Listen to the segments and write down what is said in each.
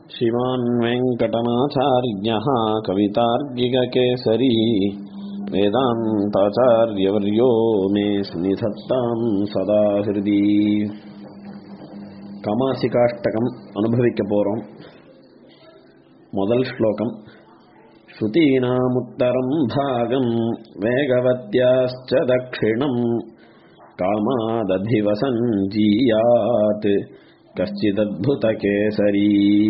श्रीमान् वेङ्कटनाचार्यः कवितार्किककेसरी वेदान्ताचार्यवर्यो मे स्निधत्तां सदा हृदि கமாசிகாஷ்டகம் அனுபவிக்க போகிறோம் முதல் ஸ்லோகம் ஸ்ருதீனாமுத்தரம் பாகம் வேகவத்யாச்ச தட்சிணம் காமாததிவசஞ்சீயாத் கஷ்டிதத்புத கேசரி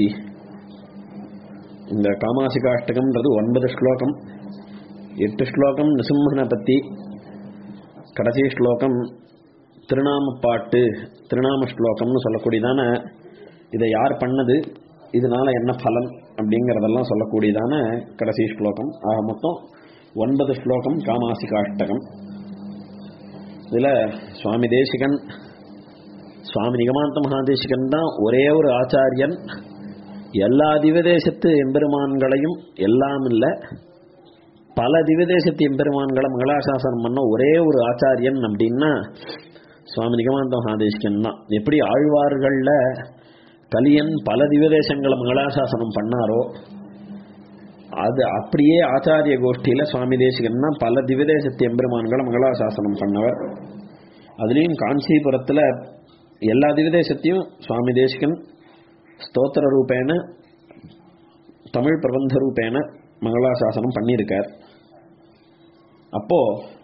இந்த காமாசிகாஷ்டகம்ன்றது ஒன்பது ஸ்லோகம் எட்டு ஸ்லோகம் நிசிம்மனை பற்றி கடைசி ஸ்லோகம் திருநாம பாட்டு திருநாம ஸ்லோகம்னு சொல்லக்கூடியதான இதை யார் பண்ணது இதனால என்ன பலன் அப்படிங்கிறதெல்லாம் சொல்லக்கூடியதான கடைசி ஸ்லோகம் ஆக மொத்தம் ஒன்பது ஸ்லோகம் காமாசிகாஷ்டகம் இதில் சுவாமி தேசிகன் சுவாமி நிகமாந்த மகாதேசிகன் தான் ஒரே ஒரு ஆச்சாரியன் எல்லா திவதேசத்து எம்பெருமான்களையும் எல்லாம் இல்லை பல திவதேசத்து எம்பெருமான்களை மங்களாசாசனம் பண்ண ஒரே ஒரு ஆச்சாரியன் அப்படின்னா சுவாமி நிகமாந்த மகாதேசிகன் தான் எப்படி ஆழ்வார்களில் கலியன் பல திவதேசங்களை மங்களாசாசனம் பண்ணாரோ அது அப்படியே ஆச்சாரிய கோஷ்டியில் சுவாமி தேசிகன் தான் பல திவதேசத்து எம்பெருமான்களை மங்களாசாசனம் பண்ணவர் அதுலேயும் காஞ்சிபுரத்தில் எல்லா திவதேசத்தையும் சுவாமி தேசிகன் ஸ்தோத்திர ரூபேன தமிழ் பிரபந்த ரூபேன மங்களாசாசனம் பண்ணியிருக்கார் அப்போ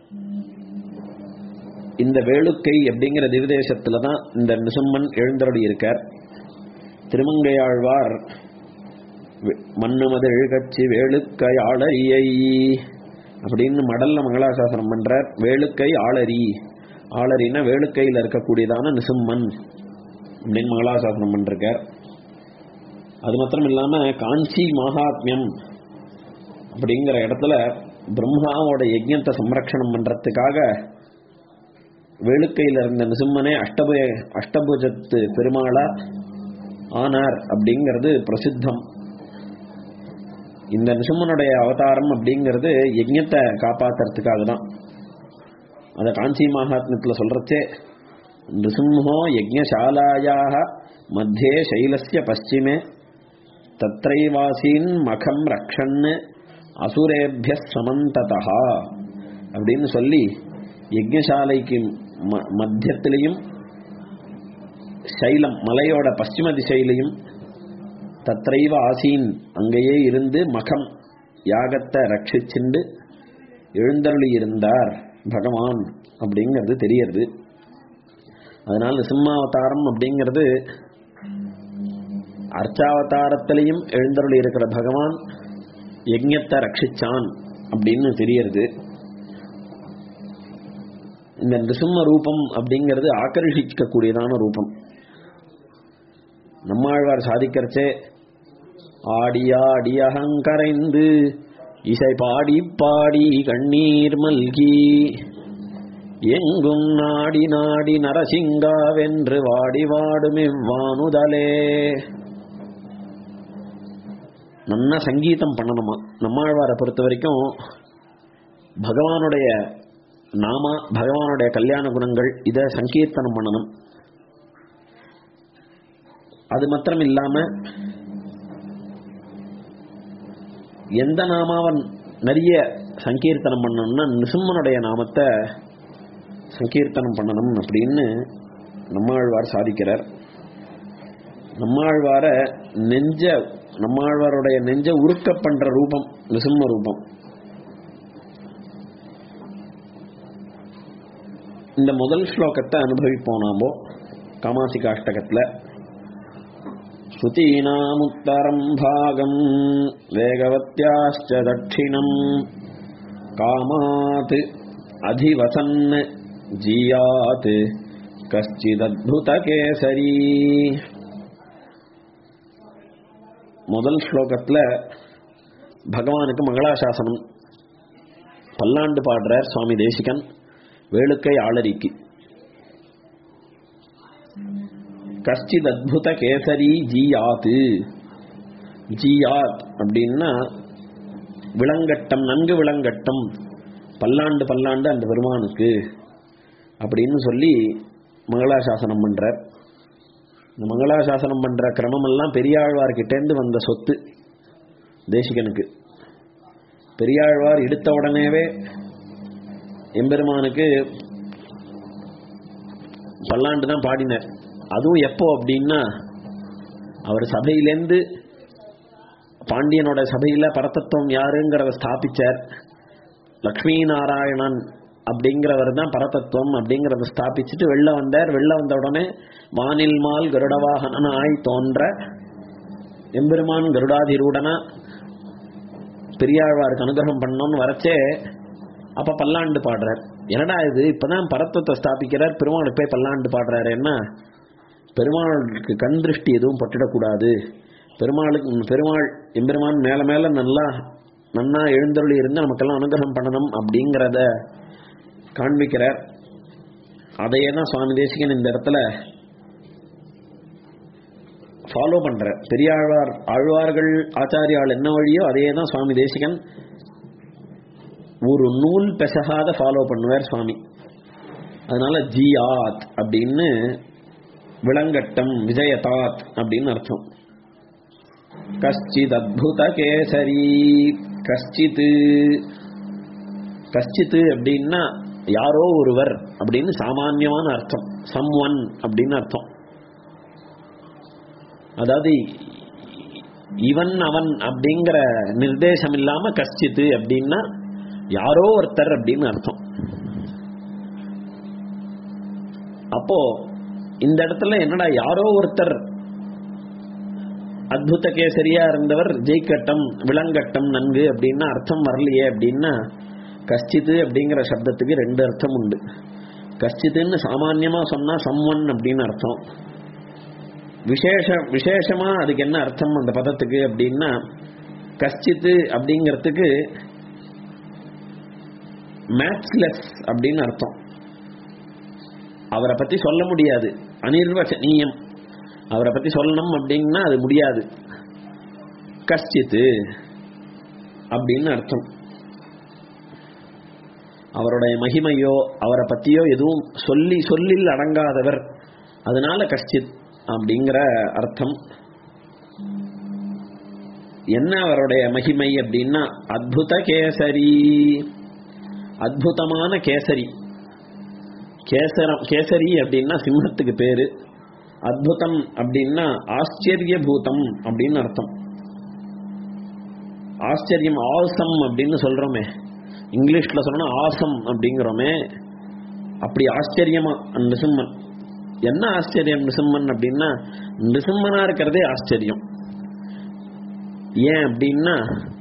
இந்த வேளுக்கை அப்படிங்கிற திவதேசத்துல தான் இந்த நிசும்மன் எழுந்தருளி இருக்கார் திருமங்கையாழ்வார் மண்ணுமது கட்சி வேளுக்கை ஆளரியை அப்படின்னு மடல்ல மங்களாசாசனம் பண்றார் வேளுக்கை ஆளரி ஆளரின்னா வேளுக்கையில் இருக்கக்கூடியதான நிசும்மன் அப்படின்னு மங்களாசாசனம் பண்ணிருக்கார் அது மாத்திரம் இல்லாம காஞ்சி மகாத்மியம் அப்படிங்கிற இடத்துல பிரம்மாவோட யஜ்யத்தை சம்ரக்ஷணம் பண்றதுக்காக வேளுக்கையில் இருந்த நிசும்மனே அஷ்டபு அஷ்டபுஜத்து பெருமாளா ஆனார் அப்படிங்கிறது பிரசித்தம் இந்த நிசும்மனுடைய அவதாரம் அப்படிங்கிறது யஜ்யத்தை காப்பாத்துறதுக்காக தான் அதை காஞ்சி மகாத்மியத்தில் சொல்றச்சே நிருசிம்ஹோ யஜ்யசாலாயாக மத்தியே சைலஸ்ய பশ্চিமே தத்ரைவாசீன் மகம் ரக்ஷன்னு அசுரேபிய சமந்ததா அப்படின்னு சொல்லி யஜ்யசாலைக்கு மத்தியத்திலையும் சைலம் மலையோட பশ্চিம திசையிலையும் தத்ரைவ ஆசீன் அங்கேயே இருந்து மகம் யாகத்தை ரட்சிச்சுண்டு எழுந்தருளி இருந்தார் பகவான் அப்படிங்கிறது தெரியறது அதனால சிம்மாவதாரம் அப்படிங்கிறது அர்ச்சாவதாரத்திலையும் எழுந்தருளி இருக்கிற பகவான் யஜ்யத்தை ரட்சிச்சான் அப்படின்னு தெரியறது இந்த நிருசிம்ம ரூபம் அப்படிங்கிறது ஆக்கர்ஷிக்கக்கூடியதான ரூபம் நம்மாழ்வார் சாதிக்கிறச்சே ஆடியாடி அகங்கரைந்து இசை பாடி பாடி கண்ணீர் மல்கி எங்கும் நாடி நாடி நரசிங்காவென்று வாடி வாடும் இவ்வானுதலே நல்ல சங்கீதம் பண்ணணுமா நம்மாழ்வாரை பொறுத்த வரைக்கும் பகவானுடைய நாம பகவானுடைய கல்யாண குணங்கள் இதை சங்கீர்த்தனம் பண்ணணும் அது மாத்திரம் இல்லாம எந்த நாமாவன் நிறைய சங்கீர்த்தனம் பண்ணணும்னா நிசும்மனுடைய நாமத்தை சங்கீர்த்தனம் பண்ணணும் அப்படின்னு நம்மாழ்வார் சாதிக்கிறார் நம்மாழ்வார நெஞ்ச நம்மாழ்வாருடைய நெஞ்ச உருக்க பண்ற ரூபம் நிசும்ம ரூபம் இந்த முதல் ஸ்லோகத்தை அனுபவிப்போம் நாமோ காமாசிகாஷ்டகத்தில் ஸ்ருதீனாமுத்தரம் பாகம் வேகவத்யாச்ச தட்சிணம் காமாத் அதிவசன் ஜீயாத் கஷ்டிதத்புத கேசரி முதல் ஸ்லோகத்தில் பகவானுக்கு மங்களாசாசனம் பல்லாண்டு பாடுறார் சுவாமி தேசிகன் வேளுக்கை ஆளரிக்கு கஷ்டித் அத்புத கேசரி ஜியாத்து ஜியாத் அப்படின்னா விளங்கட்டம் நன்கு விளங்கட்டம் பல்லாண்டு பல்லாண்டு அந்த பெருமானுக்கு அப்படின்னு சொல்லி மங்களாசாசனம் பண்றார் இந்த மங்களாசாசனம் பண்ற கிரமமெல்லாம் பெரியாழ்வார்கிட்டேருந்து வந்த சொத்து தேசிகனுக்கு பெரியாழ்வார் எடுத்த உடனேவே எம்பெருமானுக்கு பல்லாண்டு தான் பாடினார் அதுவும் எப்போ அப்படின்னா அவர் சபையிலேருந்து பாண்டியனோட சபையில பரதத்துவம் யாருங்கிறத ஸ்தாபிச்சார் லக்ஷ்மி நாராயணன் அப்படிங்கிறவர் தான் பரதத்துவம் அப்படிங்கிறத ஸ்தாபிச்சுட்டு வெளில வந்தார் வெளில வந்த உடனே வானில் மால் கருடவாகனாய் தோன்ற எம்பெருமான் கருடாதிரூடனா பெரியாழ்வாருக்கு அனுகிரகம் பண்ணோம்னு வரச்சே அப்ப பல்லாண்டு பாடுறார் என்னடா இது இப்பதான் பரத்தத்தை ஸ்தாபிக்கிறார் பெருமாளுக்கு போய் பல்லாண்டு பாடுறாரு என்ன பெருமாளுக்கு கண் திருஷ்டி எதுவும் பட்டிடக்கூடாது பெருமாளுக்கு பெருமாள் எம்பெருமான் மேல மேல நல்லா நன்னா எழுந்தருளி இருந்து நமக்கெல்லாம் அனுகிரகம் பண்ணணும் அப்படிங்கிறத காண்பிக்கிறார் அதையே தான் சுவாமி தேசிகன் இந்த இடத்துல ஃபாலோ பண்ற பெரியாழ்வார் ஆழ்வார்கள் ஆச்சாரியால் என்ன வழியோ அதையே தான் சுவாமி தேசிகன் ஒரு நூல் பெசகாத ஃபாலோ பண்ணுவார் சுவாமி அதனால ஜியாத் அப்படின்னு விளங்கட்டம் விஜயதாத் அப்படின்னு அர்த்தம் கஷ்டித் அத்புத கேசரி கஷ்டித் கஷ்டித் அப்படின்னா யாரோ ஒருவர் அப்படின்னு சாமான்யமான அர்த்தம் சம் ஒன் அப்படின்னு அர்த்தம் அதாவது இவன் அவன் அப்படிங்கிற நிர்தேசம் இல்லாம கஷ்டித்து அப்படின்னா யாரோ ஒருத்தர் அப்படின்னு அர்த்தம் அப்போ இந்த இடத்துல என்னடா யாரோ ஒருத்தர் அத்புத கேசரியா இருந்தவர் ஜெய்கட்டம் விலங்கட்டம் நன்கு அப்படின்னா அர்த்தம் வரலையே அப்படின்னா கஷ்டித்து அப்படிங்கிற சப்தத்துக்கு ரெண்டு அர்த்தம் உண்டு கஷ்டித்துன்னு சாமான்யமா சொன்னா சம்வன் அப்படின்னு அர்த்தம் விசேஷ விசேஷமா அதுக்கு என்ன அர்த்தம் அந்த பதத்துக்கு அப்படின்னா கஷ்டித்து அப்படிங்கிறதுக்கு மேட்ச்லெஸ் அப்படின்னு அர்த்தம் அவரை பத்தி சொல்ல முடியாது அனிர்வச்சனீயம் அவரை பத்தி சொல்லணும் அப்படின்னா அது முடியாது கஷ்டித்து அப்படின்னு அர்த்தம் அவருடைய மகிமையோ அவரை பத்தியோ எதுவும் சொல்லி சொல்லில் அடங்காதவர் அதனால கஷ்டித் அப்படிங்கிற அர்த்தம் என்ன அவருடைய மகிமை அப்படின்னா அத்புத கேசரி அத்புதமான கேசரி கேசரம் கேசரி அப்படின்னா சிம்மத்துக்கு பேரு அத்புதம் அப்படின்னா ஆச்சரிய பூதம் அப்படின்னு அர்த்தம் ஆச்சரியம் ஆசம் அப்படின்னு சொல்றோமே இங்கிலீஷ்ல சொன்னா ஆசம் அப்படிங்கிறோமே அப்படி ஆச்சரியமா நிருசிம்மன் என்ன ஆச்சரியம் நிருசிம்மன் அப்படின்னா நிருசிம்மனா இருக்கிறதே ஆச்சரியம் ஏன் அப்படின்னா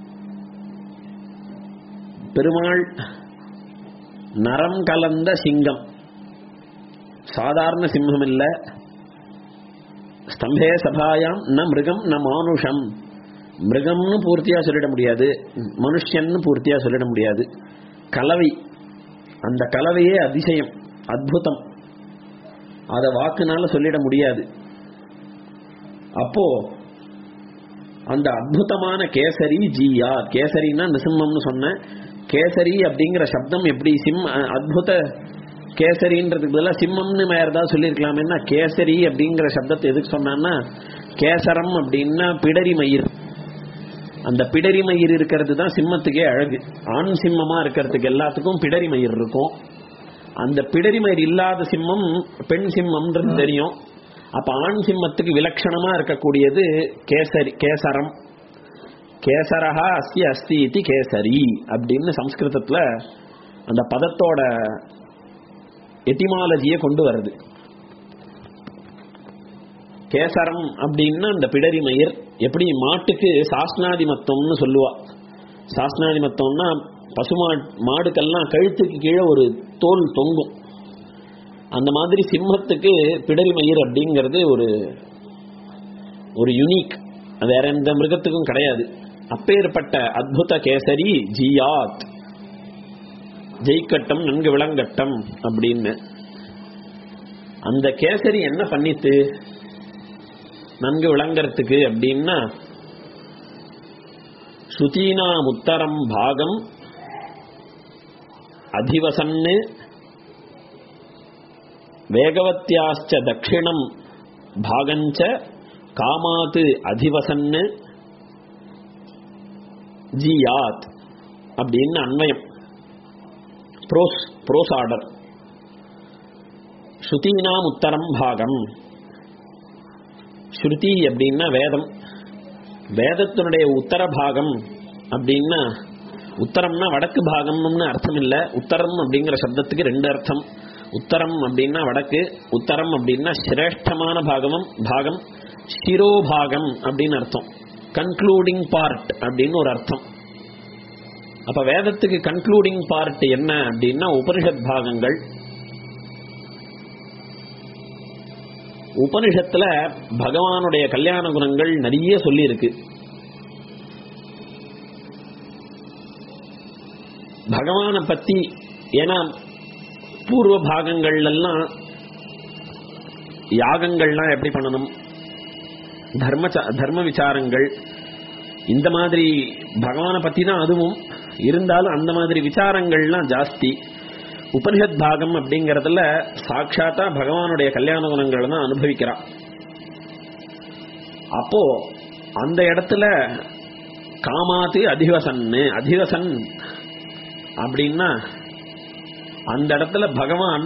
பெருமாள் நரம் கலந்த சிங்கம் சாதாரண சிம்மம் இல்ல ஸ்தம்பே சபாயாம் ந மிருகம் ந மானுஷம் மிருகம்னு பூர்த்தியா சொல்லிட முடியாது மனுஷன்னு பூர்த்தியா சொல்லிட முடியாது கலவை அந்த கலவையே அதிசயம் அத்புதம் அத வாக்குனால சொல்லிட முடியாது அப்போ அந்த அற்புதமான கேசரி ஜியா கேசரின்னா நிசிம்மம்னு சொன்ன கேசரி அப்படிங்கிற சப்தம் எப்படி சிம் அத்புத கேசரின்றதுக்கு பதிலாக சிம்மம்னு வேற ஏதாவது சொல்லியிருக்கலாமேன்னா கேசரி அப்படிங்கிற சப்தத்தை எதுக்கு சொன்னான்னா கேசரம் அப்படின்னா பிடரி மயிர் அந்த பிடரி மயிர் இருக்கிறது தான் சிம்மத்துக்கே அழகு ஆண் சிம்மமா இருக்கிறதுக்கு எல்லாத்துக்கும் பிடரி மயிர் இருக்கும் அந்த பிடரி மயிர் இல்லாத சிம்மம் பெண் சிம்மம்ன்றது தெரியும் அப்ப ஆண் சிம்மத்துக்கு விலட்சணமா இருக்கக்கூடியது கேசரி கேசரம் கேசரஹா அஸ்தி அஸ்தி இது கேசரி அப்படின்னு சம்ஸ்கிருதத்துல அந்த பதத்தோட எட்டிமாலஜியை கொண்டு வருது கேசரம் அப்படின்னா அந்த பிடரி மயிர் எப்படி மாட்டுக்கு சாஸ்னாதி மத்தம்னு சொல்லுவா சாஸ்னாதி மத்தம்னா பசுமா மாடுக்கெல்லாம் கழுத்துக்கு கீழே ஒரு தோல் தொங்கும் அந்த மாதிரி சிம்மத்துக்கு பிடரி மயிர் அப்படிங்கிறது ஒரு ஒரு யுனிக் வேற எந்த மிருகத்துக்கும் கிடையாது அப்பேற்பட்ட அத்புத கேசரி ஜியாத் ஜெய்கட்டம் நன்கு விளங்கட்டம் அப்படின்னு அந்த கேசரி என்ன பண்ணித்து நன்கு விளங்கறதுக்கு அப்படின்னா ஸ்ருதீனா உத்தரம் பாகம் அதிவசன்னு வேகவத்தியாச்ச தட்சிணம் பாகஞ்ச காமாத்து அதிவசன்னு ஜியாத் அப்படின்னு அன்வயம் ப்ரோஸ் ப்ரோஸ் ஆர்டர் ஸ்ருதீனாம் உத்தரம் பாகம் ஸ்ருதி அப்படின்னா வேதம் வேதத்தினுடைய உத்தர பாகம் அப்படின்னா உத்தரம்னா வடக்கு பாகம்னு அர்த்தம் இல்ல உத்தரம் அப்படிங்கிற சப்தத்துக்கு ரெண்டு அர்த்தம் உத்தரம் அப்படின்னா வடக்கு உத்தரம் அப்படின்னா சிரேஷ்டமான பாகமும் பாகம் சிரோபாகம் அப்படின்னு அர்த்தம் கன்க்ளூடிங் பார்ட் அப்படின்னு ஒரு அர்த்தம் அப்ப வேதத்துக்கு கன்க்ளூடிங் பார்ட் என்ன அப்படின்னா உபனிஷத் பாகங்கள் உபனிஷத்துல பகவானுடைய கல்யாண குணங்கள் நிறைய சொல்லி இருக்கு பகவானை பத்தி ஏன்னா பூர்வ பாகங்கள் எல்லாம் யாகங்கள்லாம் எப்படி பண்ணணும் தர்ம தர்ம விசாரங்கள் இந்த மாதிரி பகவானை பத்தி தான் அதுவும் இருந்தாலும் அந்த மாதிரி விசாரங்கள்லாம் ஜாஸ்தி உபனிஷத் பாகம் அப்படிங்கறதுல சாட்சாத்தா பகவானுடைய கல்யாண குணங்களை தான் அனுபவிக்கிறான் அப்போ அந்த இடத்துல காமாத்து அதிவசன்னு அதிவசன் அப்படின்னா அந்த இடத்துல பகவான்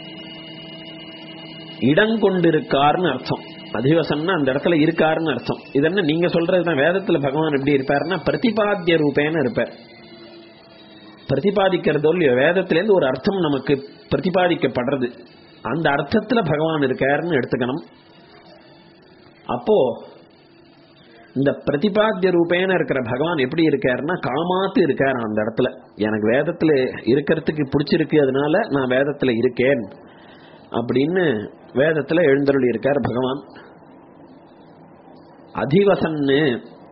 இடம் கொண்டிருக்காருன்னு அர்த்தம் அதிவசன்னா அந்த இடத்துல இருக்காருன்னு அர்த்தம் இதென்ன நீங்க சொல்றதுதான் வேதத்துல பகவான் எப்படி இருப்பாருன்னா பிரதிபாத்திய ரூபேன்னு இருப்பார் பிரதிபாதிக்கிறதோ இல்லையோ வேதத்திலேருந்து ஒரு அர்த்தம் நமக்கு பிரதிபாதிக்கப்படுறது அந்த அர்த்தத்துல பகவான் இருக்காருன்னு எடுத்துக்கணும் அப்போ இந்த பிரதிபாத்திய ரூபேன இருக்கிற பகவான் எப்படி இருக்காருன்னா காமாத்து இருக்காரு அந்த இடத்துல எனக்கு வேதத்துல இருக்கிறதுக்கு பிடிச்சிருக்கு அதனால நான் வேதத்துல இருக்கேன் அப்படின்னு வேதத்துல எழுந்தருளி இருக்கார் பகவான் அதிவசன்னு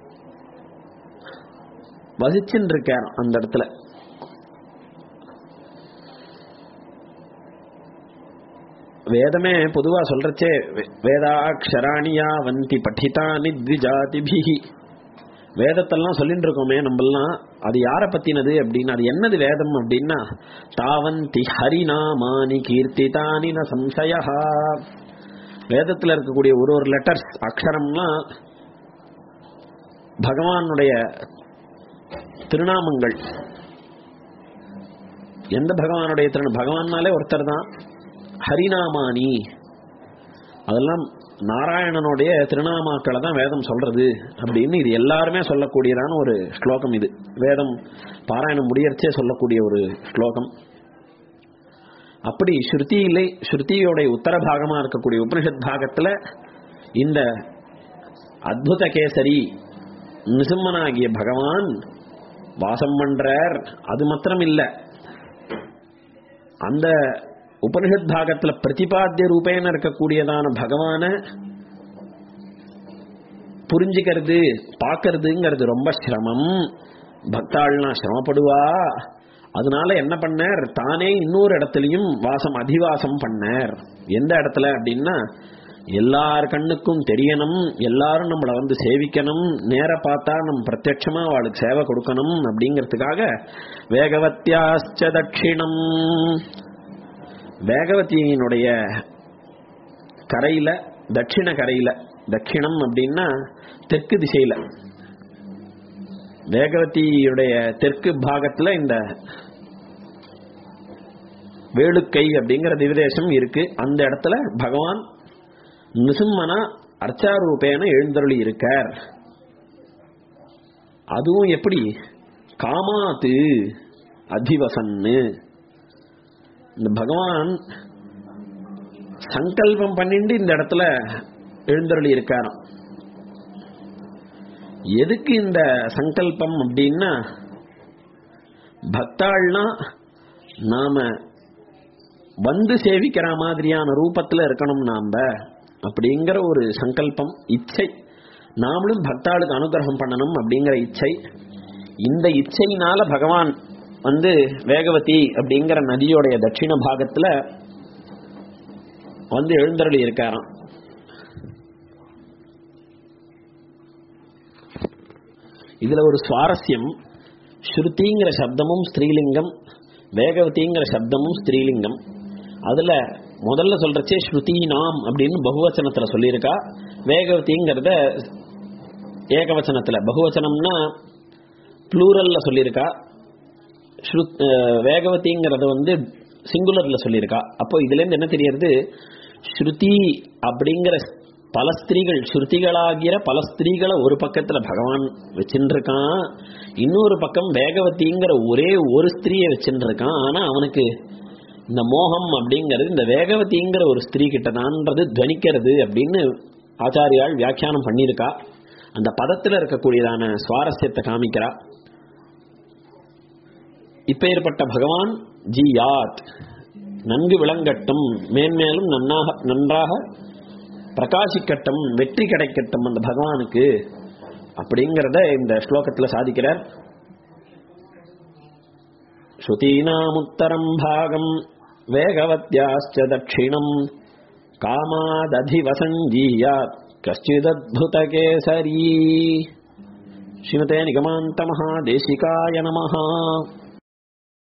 வசிச்சுன்னு இருக்கார் அந்த இடத்துல வேதமே பொதுவா சொல்றச்சே வேதாட்சராணியா வந்தி படிதானி த்விஜாதிபிஹி வேதத்தெல்லாம் சொல்லிட்டு இருக்கோமே நம்மெல்லாம் அது யாரை பத்தினது அப்படின்னு அது என்னது வேதம் அப்படின்னா தாவந்தி ஹரிநாமானி கீர்த்திதானி ந சம்சயா வேதத்துல இருக்கக்கூடிய ஒரு ஒரு லெட்டர்ஸ் அக்ஷரம்லாம் பகவானுடைய திருநாமங்கள் எந்த பகவானுடைய திரு பகவான்னாலே ஒருத்தர் தான் ஹரிநாமானி அதெல்லாம் நாராயணனுடைய திருநாமாக்களை தான் வேதம் சொல்றது அப்படின்னு இது எல்லாருமே சொல்லக்கூடியதான ஒரு ஸ்லோகம் இது வேதம் பாராயணம் முடியறச்சே சொல்லக்கூடிய ஒரு ஸ்லோகம் அப்படி ஸ்ருதியிலே ஸ்ருதியோடைய உத்தர பாகமா இருக்கக்கூடிய உபனிஷத் பாகத்துல இந்த அத்புத கேசரி நிசிம்மனாகிய பகவான் வாசம் பண்றார் அது மாத்திரம் இல்ல அந்த உபனிஷத் பாகத்துல பிரதிபாத்திய ரூபேன இருக்கக்கூடியதான பகவான புரிஞ்சுக்கிறது பார்க்கறதுங்கிறது ரொம்ப சிரமம் பக்தாள்னா சிரமப்படுவா அதனால என்ன பண்ணார் தானே இன்னொரு இடத்துலயும் வாசம் அதிவாசம் பண்ணார் எந்த இடத்துல அப்படின்னா எல்லார் கண்ணுக்கும் தெரியணும் எல்லாரும் நம்மளை வந்து சேவிக்கணும் நேர பார்த்தா நம்ம பிரத்யட்சமா அவளுக்கு சேவை கொடுக்கணும் அப்படிங்கிறதுக்காக வேகவத்தியாச்ச தட்சிணம் வேகவதியினுடைய கரையில தட்சிண கரையில தட்சிணம் அப்படின்னா தெற்கு திசையில வேகவதியுடைய தெற்கு பாகத்துல இந்த வேளுக்கை அப்படிங்கிற திவிதேசம் இருக்கு அந்த இடத்துல பகவான் நிசும்மனா அர்ச்சாரூபேன எழுந்தருளி இருக்கார் அதுவும் எப்படி காமாத்து அதிவசன்னு இந்த பகவான் சங்கல்பம் பண்ணிட்டு இந்த இடத்துல எழுந்தருளி இருக்காராம் எதுக்கு இந்த சங்கல்பம் அப்படின்னா பக்தாள்னா நாம வந்து சேவிக்கிற மாதிரியான ரூபத்துல இருக்கணும் நாம அப்படிங்கிற ஒரு சங்கல்பம் இச்சை நாமளும் பக்தாளுக்கு அனுகிரகம் பண்ணணும் அப்படிங்கிற இச்சை இந்த இச்சையினால பகவான் வந்து வேகவதி அப்படிங்கிற நதியோடைய தட்சிண பாகத்துல வந்து எழுந்தருளி இருக்காராம் இதுல ஒரு சுவாரஸ்யம் ஸ்ருதிங்கிற சப்தமும் ஸ்திரீலிங்கம் வேகவதிங்கிற சப்தமும் ஸ்திரீலிங்கம் அதுல முதல்ல சொல்றச்சே ஸ்ருதி நாம் அப்படின்னு பகுவச்சனத்துல சொல்லியிருக்கா வேகவதிங்கிறத ஏகவச்சனத்துல பகுவச்சனம்னா ப்ளூரல்ல சொல்லியிருக்கா ஸ்ருத் அஹ், வேகவதிங்கிறத வந்து சிங்குலர்ல சொல்லியிருக்கா அப்போ இதுல இருந்து என்ன தெரியறது ஸ்ருதி அப்படிங்கிற பல ஸ்திரீகள் ஸ்ருதிகளாகிற பல ஸ்திரீகளை ஒரு பக்கத்துல பகவான் வச்சுட்டு இருக்கான் இன்னொரு பக்கம் வேகவதிங்கிற ஒரே ஒரு ஸ்திரீயை வச்சுட்டு இருக்கான் ஆனா அவனுக்கு இந்த மோகம் அப்படிங்கிறது இந்த வேகவதிங்கிற ஒரு ஸ்திரீ கிட்டதான்றது துவனிக்கிறது அப்படின்னு ஆச்சாரியால் வியாக்கியானம் பண்ணியிருக்கா அந்த பதத்துல இருக்கக்கூடியதான சுவாரஸ்யத்தை காமிக்கிறா இப்பேற்பட்ட பகவான் ஜி யாத் நன்கு விளங்கட்டும் மேன்மேலும் நன்னாக நன்றாக பிரகாசிக்கட்டும் வெற்றி கிடைக்கட்டும் அந்த பகவானுக்கு அப்படிங்கிறத இந்த ஸ்லோகத்துல சாதிக்கிறார் ஸ்ருதீனாமுத்தரம் பாகம் வேகவத்யாச்ச தட்சிணம் காமாததிவசஞ்சீயாத் கஷ்டிதத்புதகேசரி ஸ்ரீமதே நிகமாந்த மகாதேசிகாய நமஹ